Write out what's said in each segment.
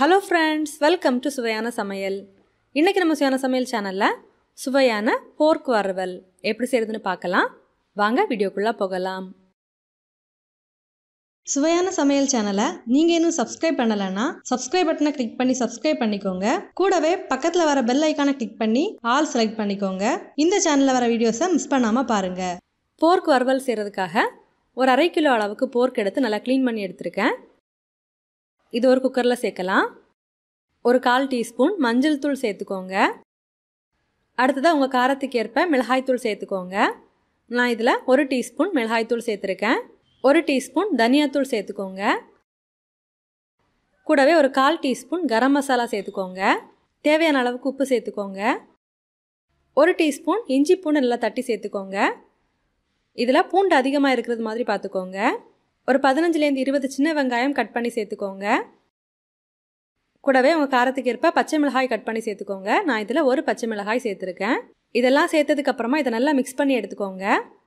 hello friends welcome to சுவையான சமையல் இன்றைக்கி நம்ம சுவையான சமையல் சேனலில் சுவையான போர்க் வறுவல் எப்படி செய்கிறதுன்னு பார்க்கலாம் வாங்க வீடியோக்குள்ளே போகலாம் சுவையான சமையல் சேனலை நீங்கள் இன்னும் சப்ஸ்கிரைப் பண்ணலைன்னா சப்ஸ்கிரைப் பட்டனை கிளிக் பண்ணி சப்ஸ்கிரைப் பண்ணிக்கோங்க கூடவே பக்கத்தில் வர பெல் ஐக்கானை கிளிக் பண்ணி ஆல் செலக்ட் பண்ணிக்கோங்க இந்த சேனலில் வர வீடியோஸை மிஸ் பண்ணாமல் பாருங்கள் போர்க் வறுவல் செய்கிறதுக்காக ஒரு அரை கிலோ அளவுக்கு போர்க் எடுத்து நல்லா க்ளீன் பண்ணி எடுத்திருக்கேன் இது ஒரு குக்கரில் சேர்க்கலாம் ஒரு கால் டீஸ்பூன் மஞ்சள் தூள் சேர்த்துக்கோங்க அடுத்ததாக உங்கள் காரத்துக்கு ஏற்ப மிளகாய்த்தூள் சேர்த்துக்கோங்க நான் இதில் ஒரு டீஸ்பூன் மிளகாய்த்தூள் சேர்த்துருக்கேன் ஒரு டீஸ்பூன் தனியாத்தூள் சேர்த்துக்கோங்க கூடவே ஒரு கால் டீஸ்பூன் கரம் மசாலா சேர்த்துக்கோங்க தேவையான அளவுக்கு உப்பு சேர்த்துக்கோங்க ஒரு டீஸ்பூன் இஞ்சி பூண்டு நல்லா தட்டி சேர்த்துக்கோங்க இதில் பூண்டு அதிகமாக இருக்கிறது மாதிரி பார்த்துக்கோங்க ஒரு பதினஞ்சுலேருந்து இருபது சின்ன வெங்காயம் கட் பண்ணி சேர்த்துக்கோங்க கூடவே உங்கள் காரத்துக்கு ஏற்ப பச்சை மிளகாய் கட் பண்ணி சேர்த்துக்கோங்க நான் இதில் ஒரு பச்சை மிளகாய் சேர்த்துருக்கேன் இதெல்லாம் சேர்த்ததுக்கப்புறமா இதை நல்லா மிக்ஸ் பண்ணி எடுத்துக்கோங்க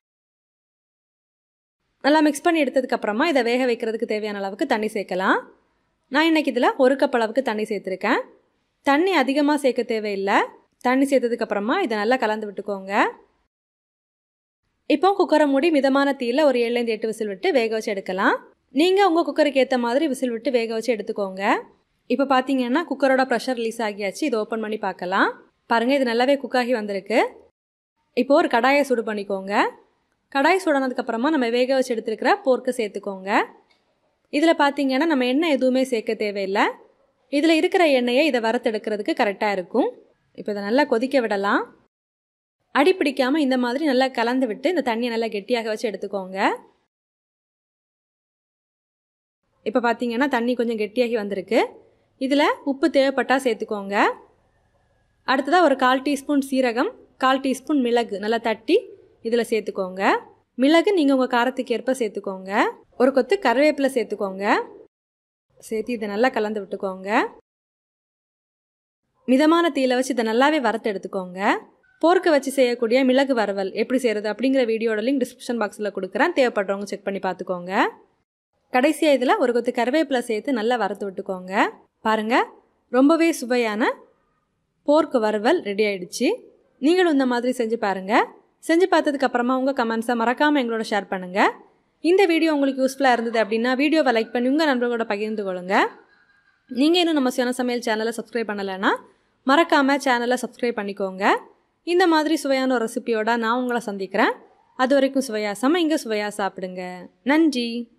நல்லா மிக்ஸ் பண்ணி எடுத்ததுக்கப்புறமா இதை வேக வைக்கிறதுக்கு தேவையான அளவுக்கு தண்ணி சேர்க்கலாம் நான் இன்றைக்கி இதில் ஒரு கப் அளவுக்கு தண்ணி சேர்த்துருக்கேன் தண்ணி அதிகமாக சேர்க்க தேவையில்லை தண்ணி சேர்த்ததுக்கப்புறமா இதை நல்லா கலந்து விட்டுக்கோங்க இப்போ குக்கரை மூடி மிதமான தீயில் ஒரு ஏழுலேருந்து எட்டு விசில் விட்டு வேக வச்சு எடுக்கலாம் நீங்கள் உங்கள் குக்கருக்கு ஏற்ற மாதிரி விசில் விட்டு வேக வச்சு எடுத்துக்கோங்க இப்போ பார்த்தீங்கன்னா குக்கரோட ப்ரெஷர் ரிலீஸ் ஆகியாச்சு இதை ஓப்பன் பண்ணி பார்க்கலாம் பாருங்கள் இது நல்லாவே குக்காகி வந்திருக்கு இப்போது ஒரு கடாயை சுடு பண்ணிக்கோங்க கடாய் சூடானதுக்கப்புறமா நம்ம வேக வச்சு எடுத்துருக்கிற போர்க்கு சேர்த்துக்கோங்க இதில் பார்த்தீங்கன்னா நம்ம எண்ணெய் எதுவுமே சேர்க்க தேவையில்லை இதில் இருக்கிற எண்ணெயை இதை வறுத்தெடுக்கிறதுக்கு கரெக்டாக இருக்கும் இப்போ இதை நல்லா கொதிக்க விடலாம் அடி பிடிக்காமல் இந்த மாதிரி நல்லா கலந்து விட்டு இந்த தண்ணியை நல்லா கெட்டியாக வச்சு எடுத்துக்கோங்க இப்போ பார்த்தீங்கன்னா தண்ணி கொஞ்சம் கெட்டியாகி வந்திருக்கு இதில் உப்பு தேவைப்பட்டால் சேர்த்துக்கோங்க அடுத்ததாக ஒரு கால் டீஸ்பூன் சீரகம் கால் டீஸ்பூன் மிளகு நல்லா தட்டி இதில் சேர்த்துக்கோங்க மிளகு நீங்கள் உங்கள் காரத்துக்கு ஏற்ப சேர்த்துக்கோங்க ஒரு கொத்து கருவேப்பிலை சேர்த்துக்கோங்க சேர்த்து இதை நல்லா கலந்து விட்டுக்கோங்க மிதமான தீயில் வச்சு இதை நல்லாவே வறுத்து எடுத்துக்கோங்க போர்க்க வச்சு செய்யக்கூடிய மிளகு வறுவல் எப்படி செய்கிறது அப்படிங்கிற வீடியோட லிங்க் டிஸ்கிரிப்ஷன் பாக்ஸில் கொடுக்குறேன் தேவைப்படுறவங்க செக் பண்ணி பார்த்துக்கோங்க கடைசியாக இதில் ஒரு கொத்து கருவேப்பிலை சேர்த்து நல்லா வறுத்து விட்டுக்கோங்க பாருங்கள் ரொம்பவே சுவையான போர்க்கு வறுவல் ரெடி ஆயிடுச்சு நீங்களும் இந்த மாதிரி செஞ்சு பாருங்கள் செஞ்சு பார்த்ததுக்கப்புறமா உங்கள் கமெண்ட்ஸை மறக்காமல் எங்களோட ஷேர் பண்ணுங்கள் இந்த வீடியோ உங்களுக்கு யூஸ்ஃபுல்லாக இருந்தது அப்படின்னா வீடியோவை லைக் பண்ணி உங்கள் நண்பர்களோட பகிர்ந்து கொள்ளுங்க நீங்கள் இன்னும் நம்ம சுயான சமையல் சேனலை சப்ஸ்கிரைப் பண்ணலைன்னா மறக்காமல் சேனலை சப்ஸ்கிரைப் பண்ணிக்கோங்க இந்த மாதிரி சுவையான ஒரு ரெசிபியோட நான் உங்களை சந்திக்கிறேன் அது வரைக்கும் சுவையா சமைங்க சுவையாக சாப்பிடுங்க நன்றி